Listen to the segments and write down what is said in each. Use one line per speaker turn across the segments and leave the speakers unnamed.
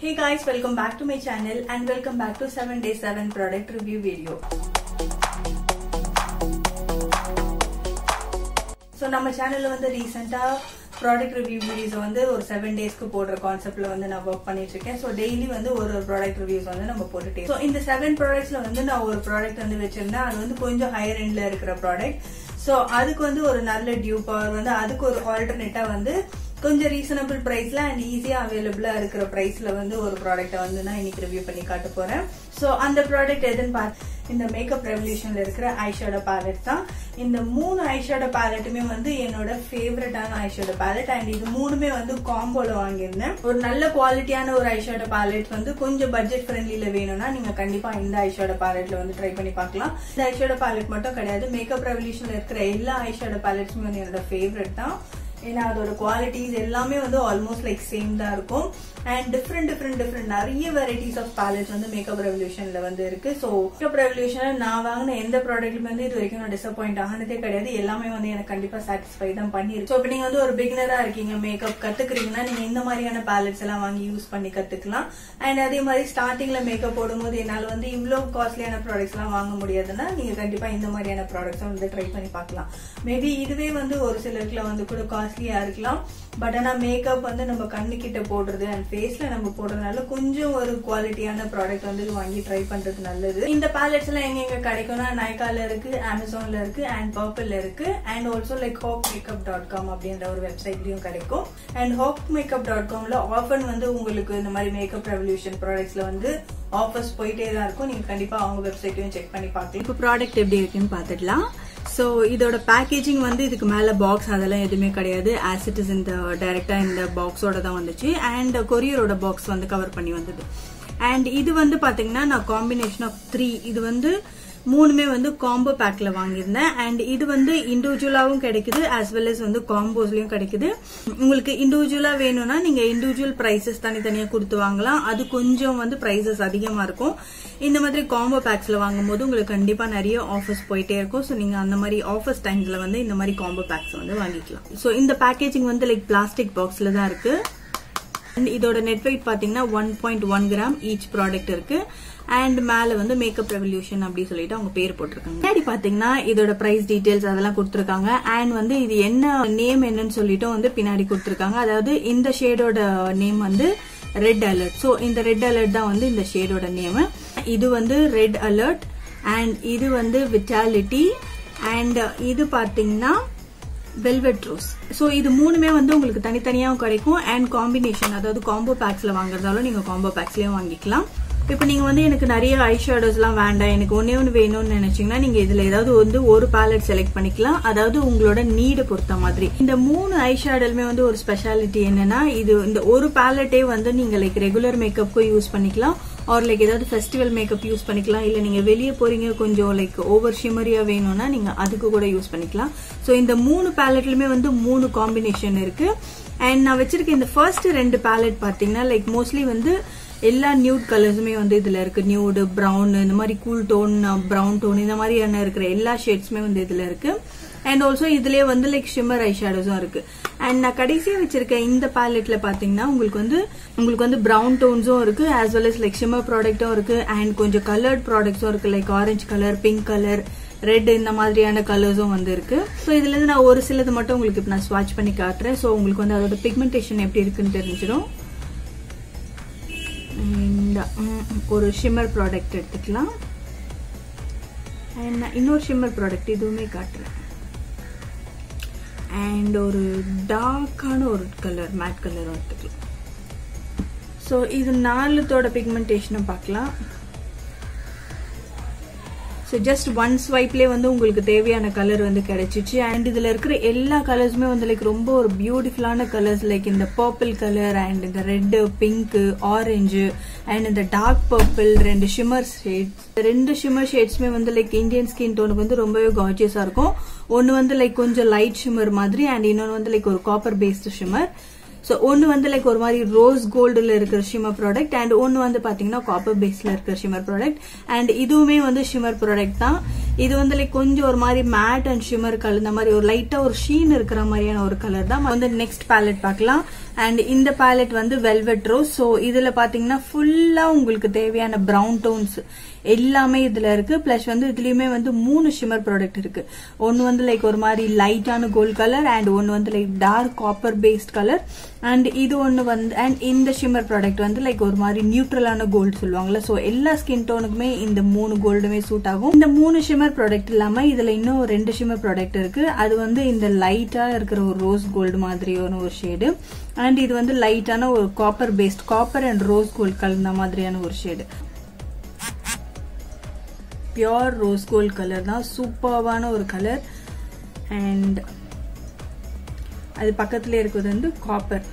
Hey guys, welcome back to my channel and welcome back to 7 day 7 product review video. So நம்ம சேனல்ல வந்து ரீசெண்டாக product review videos வந்து ஒரு seven டேஸ்க்கு போடுற கான்செப்ட்ல வந்து நான் ஒர்க் பண்ணிட்டு இருக்கேன் ஸோ டெய்லி வந்து ஒரு ஒரு ப்ராடக்ட் ரிவ்யூஸ் வந்து நம்ம போட்டுட்டே ஸோ இந்த செவன் ப்ராடக்ட்ஸ்ல வந்து நான் ஒரு ப்ராடக்ட் வந்து வச்சிருந்தேன் அது வந்து கொஞ்சம் ஹையர் எண்ட்ல இருக்கிற ப்ராடக்ட் ஸோ அதுக்கு வந்து ஒரு நல்ல டியூ பவர் வந்து அதுக்கு ஒரு ஆல்டர்னேட்டா வந்து கொஞ்சம் ரீசனபிள் பிரைஸ்ல அண்ட் ஈஸியா அவைலபிளா இருக்கிற பிரைஸ்ல வந்து ஒரு ப்ராடக்ட்டை வந்து நான் இன்னைக்கு ரிவ்யூ பண்ணி காட்ட போறேன் ஸோ அந்த ப்ராடக்ட் எதுன்னு பார்த்து இந்த மேக்கப் ரெவல்யூஷன்ல இருக்கிற ஐஷேடோ பேலட் தான் இந்த மூணு ஐஷேடோ பேலட்டுமே வந்து என்னோட ஃபேவரட்டான ஐஷேடோ பேலட் அண்ட் இது மூணுமே வந்து காம்போல வாங்கியிருந்தேன் ஒரு நல்ல குவாலிட்டியான ஒரு ஐஷேடோ பேலட் வந்து கொஞ்சம் பட்ஜெட் ஃப்ரெண்ட்லில வேணும்னா நீங்க கண்டிப்பா இந்த ஐஷேடோ பேலட்ல வந்து ட்ரை பண்ணி பார்க்கலாம் இந்த ஐஷேடோ பேலட் மட்டும் கிடையாது மேக்கப் ரெவல்யூஷன்ல இருக்கிற எல்லா ஐஷேடோ பேலட்ஸுமே வந்து என்னோட ஃபேவரட் தான் ஏன்னா அதோட குவாலிட்டிஸ் எல்லாமே வந்து ஆல்மோஸ்ட் லைக் சேம் தான் இருக்கும் அண்ட் டிஃப்ரெண்ட் டிஃப்ரெண்ட் டிஃப்ரெண்ட் நிறைய வெரைட்டிஸ் ஆஃப் பேலட்ஸ் வந்து மேக்கப் ரெவல்யூஷன்ல வந்து இருக்கு ஸோ மேக்கப் ரெவல்யூஷன்ல நான் வாங்கின எந்த ப்ராடக்ட்லுமே வந்து இது வரைக்கும் நான் டிசப்பாயிண்ட் ஆனதே கிடையாது எல்லாமே வந்து எனக்கு கண்டிப்பா சாட்டிஸ்ஃபை தான் பண்ணிருக்கு ஸோ இப்போ நீங்க வந்து ஒரு பிகினரா இருக்கீங்க மேக்கப் கத்துக்கிறீங்கன்னா நீங்க இந்த மாதிரியான பேலட்ஸ் எல்லாம் வாங்கி யூஸ் பண்ணி கத்துக்கலாம் அண்ட் அதே மாதிரி ஸ்டார்டிங்ல மேக்கப் போடும்போது என்னால வந்து இவ்வளவு காஸ்ட்லியான ப்ராடக்ட்ஸ் எல்லாம் வாங்க முடியாதுன்னா நீங்க கண்டிப்பா இந்த மாதிரியான ப்ராடக்ட்ஸ் வந்து ட்ரை பண்ணி பார்க்கலாம் மேபி இதுவே வந்து ஒரு சிலருக்குல வந்து கூட காஸ்ட்லியா இருக்கலாம் பட் ஆனா மேக்கப் வந்து நம்ம கண்ணு கிட்ட போடுறது அண்ட் ஃபேஸ்ல நம்ம போடுறதுனால கொஞ்சம் ஒரு குவாலிட்டியான ப்ராடக்ட் வந்து வாங்கி ட்ரை பண்றது நல்லது இந்த பேலட்ஸ் எல்லாம் எங்க எங்க கிடைக்கும்னா நைக்கால இருக்கு அமேசான்ல இருக்கு அண்ட் பர்பிள்ல இருக்கு and also like hope makeup dot com அப்படின்ற ஒரு வெப்சைட்லயும் கிடைக்கும் அண்ட் ஹோப் மேக்கப் டாட் காம்ல ஆஃபன் வந்து உங்களுக்கு இந்த மாதிரி மேக்கப் ரெவல்யூஷன் ப்ராடக்ட்ஸ்ல வந்து ஆஃபர்ஸ் போயிட்டே தான் இருக்கும் நீங்க கண்டிப்பா அவங்க வெப்சைட்டையும் செக் பண்ணி பார்க்கலாம் இப்போ ப்ராடக்ட் எப்படி இருக்குன்னு பார்த்துடலாம் ஸோ இதோட பேக்கேஜிங் வந்து இதுக்கு மேல பாக்ஸ் அதெல்லாம் எதுவுமே கிடையாது ஆஸ் இட் இஸ் இந்த டைரக்டா இந்த பாக்ஸோட தான் வந்துச்சு அண்ட் கொரியரோட பாக்ஸ் வந்து கவர் பண்ணி வந்தது அண்ட் இது வந்து பாத்தீங்கன்னா நான் காம்பினேஷன் ஆஃப் த்ரீ இது வந்து மூணுமே வந்து காம்போ பேக்ல வாங்கியிருந்தேன் அண்ட் இது வந்து இண்டிவிஜுவலாவும் கிடைக்குது ஆஸ் வெல் அஸ் வந்து காம்போஸ்லயும் கிடைக்குது உங்களுக்கு இண்டிவிஜுவலா வேணும்னா நீங்க இண்டிவிஜுவல் பிரைசஸ் தனித்தனியா கொடுத்து வாங்கலாம் அது கொஞ்சம் வந்து பிரைசஸ் அதிகமா இருக்கும் இந்த மாதிரி காம்போ பேக்ஸ்ல வாங்கும் போது உங்களுக்கு கண்டிப்பா நிறைய ஆஃபர்ஸ் போயிட்டே இருக்கும் ஸோ நீங்க அந்த மாதிரி ஆஃபர்ஸ் டைம்ஸ்ல வந்து இந்த மாதிரி காம்போ பேக்ஸ் வந்து வாங்கிக்கலாம் ஸோ இந்த பேக்கேஜிங் வந்து லைக் பிளாஸ்டிக் பாக்ஸ்ல தான் இருக்கு இதோட நெட் வெயிட் பாத்தீங்கன்னா one point one gram each product இருக்கு அண்ட் மேல வந்து மேக்கப் ரெவல்யூஷன் அப்படி சொல்லிட்டு அவங்க பேர் போட்டிருக்காங்க முன்னாடி பாத்தீங்கன்னா இதோட பிரைஸ் டீடைல்ஸ் அதெல்லாம் கொடுத்துருக்காங்க அண்ட் வந்து இது என்ன நேம் என்னன்னு சொல்லிட்டு வந்து பின்னாடி கொடுத்துருக்காங்க அதாவது இந்த ஷேடோட நேம் வந்து ரெட் அலர்ட் ஸோ இந்த ரெட் அலர்ட் தான் வந்து இந்த ஷேடோட நேம் இது வந்து ரெட் அலர்ட் அண்ட் இது வந்து விட்டாலிட்டி அண்ட் இது பாத்தீங்கன்னா வெல்வெட் ரோஸ் ஸோ இது மூணுமே வந்து உங்களுக்கு தனித்தனியாகவும் கிடைக்கும் அண்ட் காம்பினேஷன் அதாவது காம்போ பேக்ஸ்ல வாங்குறதாலும் நீங்க காம்போ பேக்ஸ்லயும் வாங்கிக்கலாம் இப்போ நீங்க வந்து எனக்கு நிறைய ஐ ஷேடோஸ்லாம் வேண்டாம் எனக்கு ஒன்னே ஒன்று வேணும்னு நினைச்சீங்கன்னா நீங்க இதுல ஏதாவது வந்து ஒரு பேலட் செலக்ட் பண்ணிக்கலாம் அதாவது உங்களோட நீடு பொறுத்த மாதிரி இந்த மூணு ஐ ஷேடோலுமே வந்து ஒரு ஸ்பெஷாலிட்டி என்னன்னா இது இந்த ஒரு பேலட்டே வந்து நீங்க லைக் ரெகுலர் மேக்கப்புக்கும் யூஸ் பண்ணிக்கலாம் ஆர் லைக் ஏதாவது ஃபெஸ்டிவல் மேக்கப் யூஸ் பண்ணிக்கலாம் இல்ல நீங்க வெளியே போறீங்க கொஞ்சம் லைக் ஓவர் ஷிமரியா வேணும்னா நீங்க அதுக்கு கூட யூஸ் பண்ணிக்கலாம் ஸோ இந்த மூணு பேலட்லயுமே வந்து மூணு காம்பினேஷன் இருக்கு அண்ட் நான் வச்சிருக்க இந்த ஃபர்ஸ்ட் ரெண்டு பேலட் பாத்தீங்கன்னா லைக் மோஸ்ட்லி வந்து எல்லா நியூட் கலர்ஸுமே வந்து இதுல இருக்கு நியூடு ப்ரௌன் இந்த மாதிரி கூல் டோன் ப்ரௌன் டோன் இந்த மாதிரியான இருக்கிற எல்லா ஷேட்ஸுமே வந்து இதுல இருக்கு அண்ட் ஆல்சோ இதுலயே வந்து லைக் ஷிம்மர் ஐ ஷேடோஸும் இருக்கு அண்ட் நான் கடைசியா வச்சிருக்க இந்த பேலட்ல பாத்தீங்கன்னா உங்களுக்கு வந்து உங்களுக்கு வந்து ப்ரௌன் டோன்ஸும் இருக்கு as well as like shimmer ப்ராடக்ட்டும் இருக்கு அண்ட் கொஞ்சம் கலர்ட் ப்ராடக்ட்ஸும் இருக்கு like orange colour pink colour red இந்த மாதிரியான கலர்ஸும் வந்து இருக்கு ஸோ இதுல இருந்து நான் ஒரு சிலது மட்டும் உங்களுக்கு இப்போ நான் ஸ்வாட்ச் பண்ணி காட்டுறேன் ஸோ உங்களுக்கு வந்து அதோட பிக்மெண்டேஷன் எப்படி இருக்குன்னு தெரிஞ்சிடும் ஒரு ஷிம்மர் ப்ராடக்ட் எடுத்துக்கலாம் அண்ட் நான் இன்னொரு ஷிம்மர் ப்ராடக்ட் இதுவுமே காட்டுறேன் அண்ட் ஒரு டார்க்கான ஒரு கலர் மேட் கலரும் எடுத்துக்கலாம் ஸோ இது நாலுத்தோட பிக்மெண்டேஷனும் பார்க்கலாம் ஸோ ஜஸ்ட் ஒன் ஸ்வைப்லேயே வந்து உங்களுக்கு தேவையான கலர் வந்து கிடைச்சிச்சு அண்ட் இதில் இருக்கிற எல்லா கலர்ஸுமே வந்து லைக் ரொம்ப ஒரு பியூட்டிஃபுல்லான கலர்ஸ் லைக் இந்த பர்பிள் கலர் அண்ட் இந்த ரெட்டு பிங்க்கு ஆரஞ்சு அண்ட் இந்த டார்க் பர்பிள் ரெண்டு ஷிம்மர் ஷேட்ஸ் ரெண்டு ஷிம்மர் ஷேட்ஸுமே வந்து லைக் இந்தியன் ஸ்கின் டோனுக்கு வந்து ரொம்பவே கார்ஜியஸாக இருக்கும் ஒன்று வந்து லைக் கொஞ்சம் லைட் ஷிம்மர் மாதிரி அண்ட் இன்னொன்று வந்து லைக் ஒரு காப்பர் பேஸ்டு ஷிம்மர் ஸோ ஒன்று வந்து லைக் ஒரு மாதிரி ரோஸ் கோல்டில் இருக்கிற ஷிமர் ப்ராடக்ட் அண்ட் ஒன்று வந்து பார்த்தீங்கன்னா காப்பர் பேஸில் இருக்கிற ஷிமர் ப்ராடக்ட் அண்ட் இதுவுமே வந்து ஷிமர் ப்ராடக்ட் தான் இது வந்து லைக் கொஞ்சம் ஒரு மாதிரி மேட் அண்ட் ஷிமர் கலர் இந்த மாதிரி ஒரு லைட்டாக ஒரு ஷீன் இருக்கிற மாதிரியான ஒரு கலர் தான் வந்து நெக்ஸ்ட் பேலட் பார்க்கலாம் அண்ட் இந்த பேலட் வந்து வெல்வெட் ரோஸ் ஸோ இதுல பாத்தீங்கன்னா ஃபுல்லா உங்களுக்கு தேவையான பிரவுன் டோன்ஸ் எல்லாமே இதுல இருக்கு பிளஸ் வந்து இதுலயுமே வந்து மூணு ஷிமர் ப்ராடக்ட் இருக்கு ஒன்னு வந்து லைக் ஒரு மாதிரி லைட்டான கோல்ட் கலர் அண்ட் ஒன்னு வந்து like dark copper based colour and இது ஒன்னு வந்து அண்ட் இந்த ஷிமர் ப்ராடக்ட் வந்து லைக் ஒரு மாதிரி நியூட்ரலான கோல்டு சொல்லுவாங்கல்ல ஸோ எல்லா ஸ்கின் டோனுக்குமே இந்த மூணு கோல்டுமே சூட் ஆகும் இந்த மூணு ஷிமர் ப்ராடக்ட் இல்லாம இதுல இன்னும் ரெண்டு ஷிமர் ப்ராடக்ட் இருக்கு அது வந்து இந்த லைட்டா இருக்கிற ஒரு ரோஸ் கோல்டு மாதிரியான ஒரு ஷேடு அண்ட் இது வந்து லைட்டான ஒரு copper based copper and rose gold கலந்த மாதிரியான ஒரு shade pure rose gold colour தான் சூப்பர்வான ஒரு கலர் அண்ட் அது பக்கத்துல இருக்கிறது வந்து காப்பர்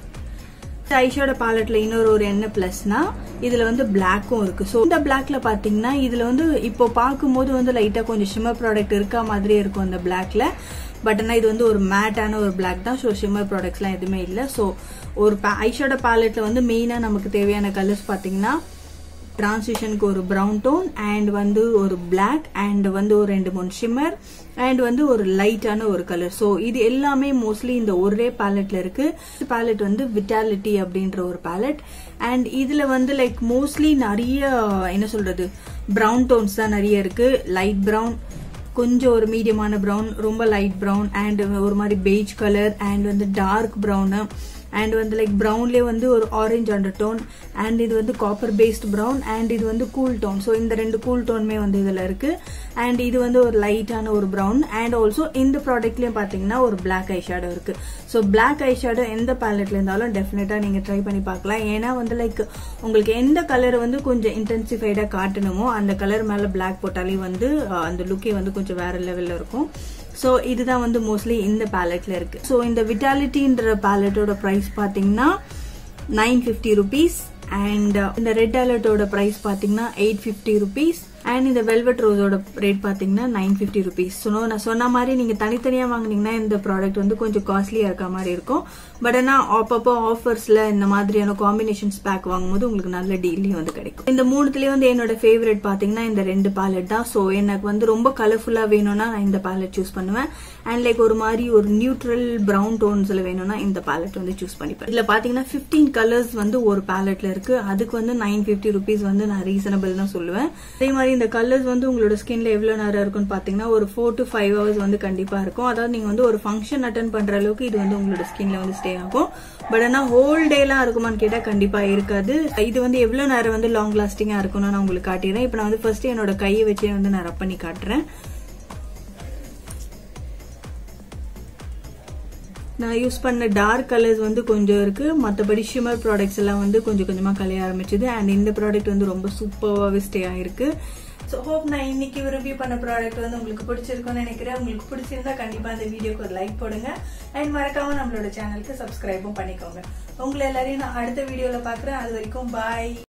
ஐஷோட பாலட்ல இன்னொரு ஒரு என்ன பிளஸ்னா இதுல வந்து பிளாக்கும் இருக்கு ஸோ இந்த பிளாக்ல பாத்தீங்கன்னா இதுல வந்து இப்போ பார்க்கும்போது வந்து லைட்டா கொஞ்சம் ஷிம்மர் ப்ராடக்ட் இருக்கா மாதிரியே இருக்கும் அந்த பிளாக்ல பட் ஆனால் இது வந்து ஒரு மேட்டான ஒரு பிளாக் தான் ஸோ ஷிம்மர் ப்ராடக்ட்ஸ்லாம் எதுவுமே இல்லை ஸோ ஒரு ஐஷோட பாலெட்ல வந்து மெயினாக நமக்கு தேவையான கலர்ஸ் பார்த்தீங்கன்னா டிரான்சிஷனுக்கு ஒரு ப்ரௌன் டோன் அண்ட் வந்து ஒரு பிளாக் அண்ட் வந்து ஒரு ரெண்டு மூணு ஷிம்மர் அண்ட் வந்து ஒரு லைட்டான ஒரு கலர் ஸோ இது எல்லாமே மோஸ்ட்லி இந்த ஒரே பேலட்ல இருக்கு பேலட் வந்து விட்டாலிட்டி அப்படின்ற ஒரு பேலட் அண்ட் இதுல வந்து லைக் மோஸ்ட்லி நிறைய என்ன சொல்றது ப்ரௌன் டோன்ஸ் தான் நிறைய இருக்கு லைட் ப்ரௌன் கொஞ்சம் ஒரு மீடியமான ப்ரௌன் ரொம்ப லைட் ப்ரௌன் அண்ட் ஒரு மாதிரி பெய்ஜ் கலர் அண்ட் வந்து டார்க் ப்ரௌனு அண்ட் வந்து லைக் ப்ரௌன்லேயே வந்து ஒரு ஆரஞ்ச் அண்டர் டோன் அண்ட் இது வந்து காப்பர் பேஸ்ட் ப்ரௌன் அண்ட் இது வந்து கூல் டோன் ஸோ இந்த ரெண்டு கூல் டோனுமே வந்து இதில் இருக்கு அண்ட் இது வந்து ஒரு லைட்டான ஒரு ப்ரௌன் அண்ட் ஆல்சோ இந்த ப்ராடக்ட்லயும் பார்த்தீங்கன்னா ஒரு பிளாக் ஐ ஷேடோ இருக்கு ஸோ பிளாக் ஐ ஷேடோ எந்த பேலட்ல இருந்தாலும் டெஃபினட்டா நீங்க ட்ரை பண்ணி பார்க்கலாம் ஏன்னா வந்து லைக் உங்களுக்கு எந்த கலர் வந்து கொஞ்சம் இன்டென்சிஃபைடா காட்டணுமோ அந்த கலர் மேல பிளாக் போட்டாலே வந்து அந்த லுக்கே வந்து கொஞ்சம் வேற லெவல்ல இருக்கும் ஸோ இதுதான் வந்து மோஸ்ட்லி இந்த பேலட்ல இருக்கு ஸோ இந்த விட்டாலிட்டின்ற பேலட்டோட ப்ரைஸ் பார்த்தீங்கன்னா நைன் ஃபிஃப்டி ருபீஸ் அண்ட் இந்த ரெட் அலர்ட்டோட ப்ரைஸ் பார்த்தீங்கன்னா எயிட் ஃபிஃப்டி ருபீஸ் அண்ட் இந்த வெல்வெட் ரோஸோட ரேட் பார்த்தீங்கன்னா நைன் ஃபிஃப்டி ருபீஸ் ஸோ நான் சொன்ன மாதிரி நீங்கள் தனித்தனியாக வாங்கினீங்கன்னா இந்த ப்ராடக்ட் வந்து கொஞ்சம் காஸ்ட்லியாக இருக்க மாதிரி இருக்கும் பட் ஆனால் அப்பப்போ ஆஃபர்ஸில் இந்த மாதிரியான காம்பினேஷன்ஸ் பேக் வாங்கும்போது உங்களுக்கு நல்ல டீல்லையும் வந்து கிடைக்கும் இந்த மூணுத்துலேயே வந்து என்னோட ஃபேவரட் பார்த்தீங்கன்னா இந்த ரெண்டு பேலட் தான் ஸோ எனக்கு வந்து ரொம்ப கலர்ஃபுல்லாக வேணும்னா நான் இந்த பேலட் சூஸ் பண்ணுவேன் அண்ட் லைக் ஒரு மாதிரி ஒரு நியூட்ரல் ப்ரௌன் டோன்ஸில் வேணும்னா இந்த பேலட் வந்து சூஸ் பண்ணிப்பேன் இதில் பார்த்தீங்கன்னா ஃபிஃப்டீன் கலர்ஸ் வந்து ஒரு பேலட்ல இருக்கு அதுக்கு வந்து நைன் ஃபிஃப்டி ருபீஸ் வந்து நான் ரீசனபிள் தான் சொல்லுவேன் அதே மாதிரி இந்த கலர்ஸ் வந்து உங்களோட ஸ்கின்ல எவ்வளவு நேரம் இருக்கும்னு பாத்தீங்கன்னா ஒரு ஃபோர் டு ஃபைவ் ஹவர்ஸ் வந்து கண்டிப்பா இருக்கும் அதாவது நீங்க வந்து ஒரு ஃபங்க்ஷன் அட்டன் பண்ற அளவுக்கு இது வந்து உங்களோட ஸ்கின்ல வந்து ஸ்டே ஆகும் பட் ஆனா ஹோல் டேலாம் இருக்குமான்னு கேட்டா கண்டிப்பா இருக்காது இது வந்து எவ்வளவு நேரம் வந்து லாங் லாஸ்டிங்கா இருக்கும்னு நான் உங்களுக்கு காட்டிடுறேன் இப்போ நான் வந்து ஃபர்ஸ்ட் என்னோட கையை வச்சே வந்து நான் ரப் பண்ணி காட்டுறேன் நான் யூஸ் பண்ண டார்க் கலர்ஸ் வந்து கொஞ்சம் இருக்கு மற்றபடி ஷிமர் ப்ராடக்ட்ஸ் எல்லாம் வந்து கொஞ்சம் கொஞ்சமா கலைய ஆரம்பிச்சது அண்ட் இந்த ப்ராடக்ட் வந்து ரொம்ப சூப்பராகவே ஸ்டே ஆயிருக்கு ஸோ ஹோப் நான் இன்னைக்கு ரிவ்யூ பண்ண ப்ராடக்ட் வந்து உங்களுக்கு பிடிச்சிருக்கும்னு நினைக்கிறேன் உங்களுக்கு பிடிச்சிருந்தா கண்டிப்பா இந்த வீடியோக்கு ஒரு லைக் போடுங்க அண்ட் மறக்காம நம்மளோட சேனலுக்கு சப்ஸ்கிரைபும் பண்ணிக்கோங்க உங்களை எல்லாரையும் நான் அடுத்த வீடியோல பாக்குறேன் அது வரைக்கும் பாய்